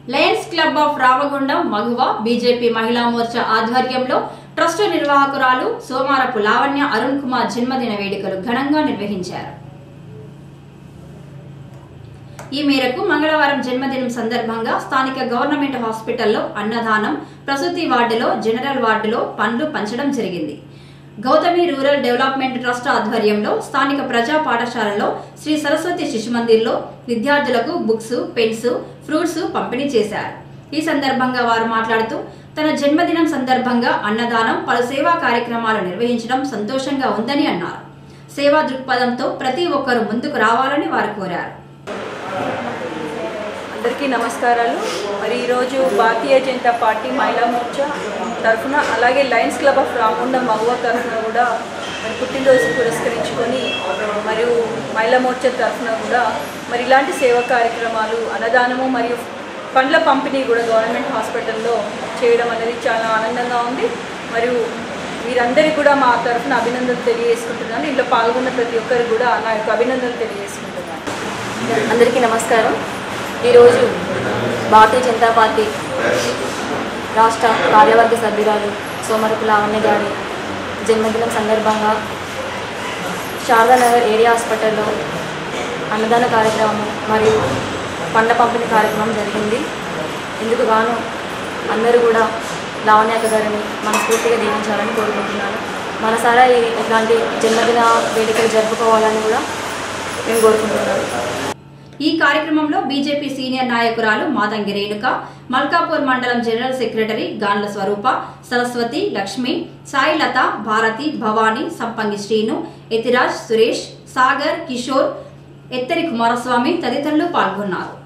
Lions Club of Ramagundam Maguva BJP Mahila Morcha ఆధ్వర్యంలో trust నిర్వాహకురాలు సోమారపు లావణ్య అరుణ్ కుమార్ జన్మదిన వేడుకలు ఘనంగా నిర్వహించారు ఈ మేరకు మంగళవారం జన్మదినం సందర్భంగా స్థానిక గవర్నమెంట్ హాస్పిటల్లో అన్నదానం ప్రసూతి వార్డులో జనరల్ వార్డులో పండ్లు పంచడం జరిగింది గౌతమి రూరల్ డెవలప్మెంట్ ట్రస్ట్ ఆధ్వర్యంలో స్థానిక ప్రజా పాఠశాలలో శ్రీ సరస్వతి శిశు మందిర్లో విద్యార్థులకు బుక్స్ పెన్స్ ఫ్రూట్స్ పంపిణీ చేశారు ఈ సందర్భంగా వారు మాట్లాడుతూ తన జన్మదినం సందర్భంగా అన్నదానం పలు సేవా కార్యక్రమాలు నిర్వహించడం సంతోషంగా ఉందని అన్నారు సేవా దృక్పథంతో ప్రతి ఒక్కరూ ముందుకు రావాలని వారు కోరారు అందరికీ నమస్కారాలు మరి ఈరోజు భారతీయ జనతా పార్టీ మహిళా మోర్చా తరఫున అలాగే Lions Club of Ramagundam Maguva తరఫున కూడా మరి పుట్టినరోజు పురస్కరించుకొని మరియు మహిళా మోర్చా తరఫున కూడా మరి ఇలాంటి సేవా కార్యక్రమాలు అన్నదానము మరియు పండ్ల పంపిణీ కూడా గవర్నమెంట్ హాస్పిటల్లో చేయడం అనేది చాలా ఆనందంగా ఉంది మరియు వీరందరికీ కూడా మా తరఫున అభినందనలు తెలియజేసుకుంటున్నాను ఇంట్లో పాల్గొన్న ప్రతి ఒక్కరికి కూడా నా యొక్క అభినందనలు తెలియజేసుకుంటున్నాను అందరికీ నమస్కారం ఈరోజు భారతీయ జనతా పార్టీ రాష్ట్ర కార్యవర్గ సభ్యురాలు సోమరపు లావణ్య గారి జన్మదినం సందర్భంగా శారదానగర్ ఏరియా హాస్పిటల్లో అన్నదాన కార్యక్రమం మరియు పండ్ల పంపిణీ కార్యక్రమం జరిగింది ఇందుకు గాను అందరూ కూడా లావణ్యక గారిని మనస్ఫూర్తిగా దీవించాలని కోరుకుంటున్నాను మనసారా ఈ- ఇట్లాంటి జన్మదిన వేడుకలు జరుపుకోవాలని కూడా మేము కోరుకుంటున్నాను ఈ కార్యక్రమంలో బీజేపీ సీనియర్ నాయకురాలు మాతంగి రేణుక మల్కాపూర్ మండలం జనరల్ సెక్రటరీ గాండ్ల స్వరూప సరస్వతి లక్ష్మి సాయిలత భారతి భవానీ సంపంగి శ్రీను ఎతిరాజ్ సురేష్ సాగర్ కిషోర్ ఎత్తరి కుమారస్వామి తదితరులు పాల్గొన్నారు